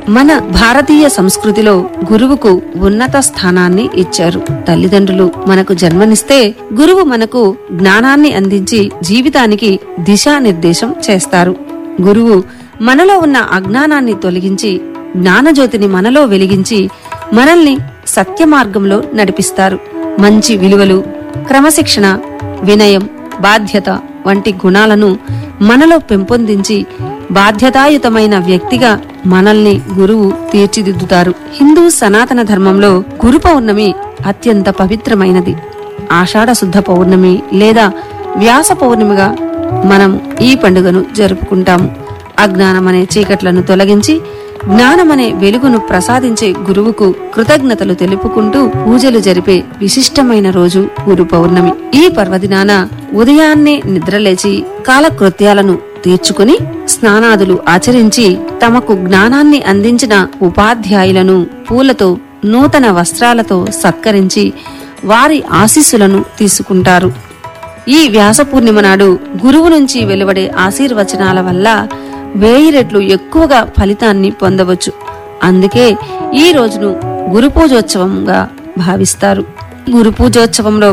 మన భారతీయ సంస్కృతిలో గురువుకు ఉన్నత స్థానాన్ని ఇచ్చారు తల్లిదండ్రులు మనకు జన్మనిస్తే గురువు మనకు జ్ఞానాన్ని అందించి జీవితానికి దిశానిర్దేశం చేస్తారు గురువు మనలో ఉన్న అజ్ఞానాన్ని తొలగించి జ్ఞానజ్యోతిని మనలో వెలిగించి మనల్ని సత్య మార్గంలో నడిపిస్తారు మంచి విలువలు క్రమశిక్షణ వినయం బాధ్యత వంటి గుణాలను మనలో పెంపొందించి బాధ్యతాయుతమైన వ్యక్తిగా మనల్ని గురువు తీర్చిదిద్దుతారు హిందూ సనాతన ధర్మంలో గురు పౌర్ణమి అత్యంత పవిత్రమైనది ఆషాఢ శుద్ధ పౌర్ణమి లేదా వ్యాస పౌర్ణమిగా మనం ఈ పండుగను జరుపుకుంటాము అజ్ఞానమనే చీకట్లను తొలగించి జ్ఞానమనే వెలుగును ప్రసాదించే గురువుకు కృతజ్ఞతలు తెలుపుకుంటూ పూజలు జరిపే విశిష్టమైన రోజు గురు పౌర్ణమి ఈ పర్వదినాన ఉదయాన్నే నిద్రలేచి కాలకృత్యాలను తీర్చుకుని స్నానాదులు ఆచరించి తమకు జ్ఞానాన్ని అందించిన ఉపాధ్యాయులను పూలతో నూతన వస్త్రాలతో సత్కరించి వారి ఆశీస్సులను తీసుకుంటారు ఈ వ్యాస పూర్ణిమ నాడు గురువు నుంచి వెలువడే ఆశీర్వచనాల వల్ల వేయి రెట్లు ఎక్కువగా ఫలితాన్ని పొందవచ్చు అందుకే ఈ రోజును గురు పూజోత్సవంగా భావిస్తారు గురు పూజోత్సవంలో